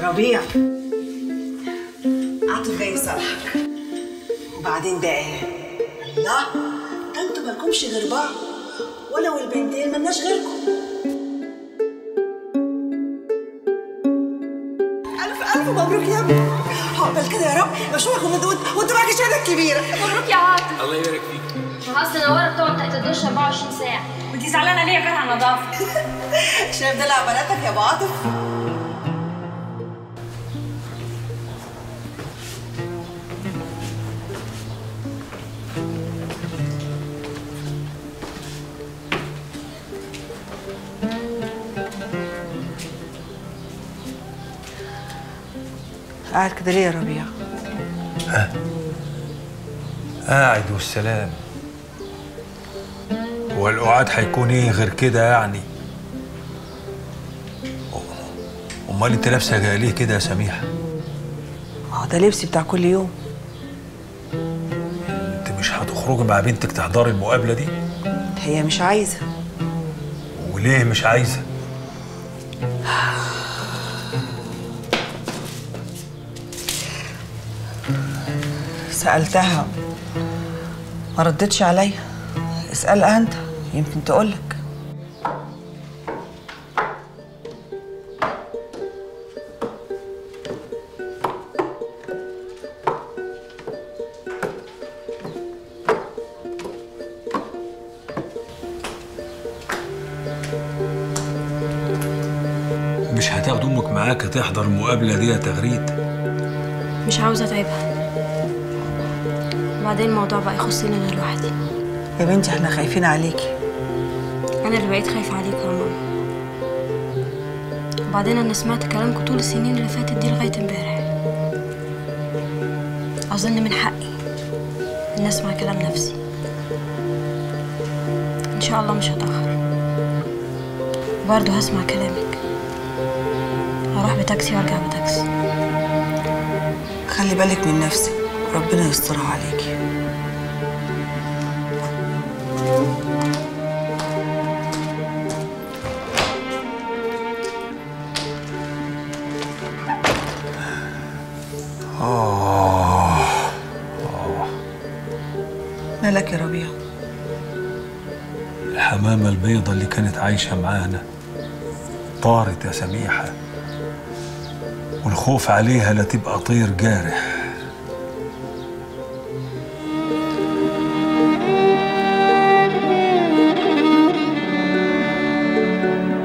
ربيع عاطف جاي يصالحك وبعدين ده ايه؟ الله ده انتوا مالكمش غير بعض ولا والبنتين مالناش غيركم ألف ألف مبروك يا ابني عقبال كده يا رب مشروعكم مدود وانتوا معاك الشهادة الكبيرة مبروك يا عاطف الله يبارك فيك اصل نوره بتقعد تحت الدش 24 ساعه ودي زعلانه ليه غير على النظافه شايف دلع بناتك يا ابو عاطف قاعد كده ليه يا ربيع؟ قاعد والسلام هو القعاد هيكون ايه غير كده يعني امال انت لابسه ليه كده يا سميحه ما هو ده لبسي بتاع كل يوم انت مش هتخرجي مع بنتك تحضري المقابله دي هي مش عايزة وليه مش عايزه سألتها ما ردتش عليا اسألها انت يمكن تقولك مش هتاخد امك معاك تحضر المقابله دي يا تغريد مش عاوزه اتعبها بعدين الموضوع بقى يخصني انا لوحدي يا بنتي احنا خايفين عليكي انا اللي بقيت خايفه عليكم يا ماما وبعدين انا سمعت كلامكم طول السنين اللي فاتت دي لغايه امبارح اظن من حقي ان اسمع كلام نفسي ان شاء الله مش هتاخر برضه هسمع كلامك هروح بتاكسي وارجع بتاكسي خلي بالك من نفسك ربنا يسترها عليكي مالك يا ربيع الحمامه البيضه اللي كانت عايشه معانا طارت يا سميحه والخوف عليها لا تبقى طير جارح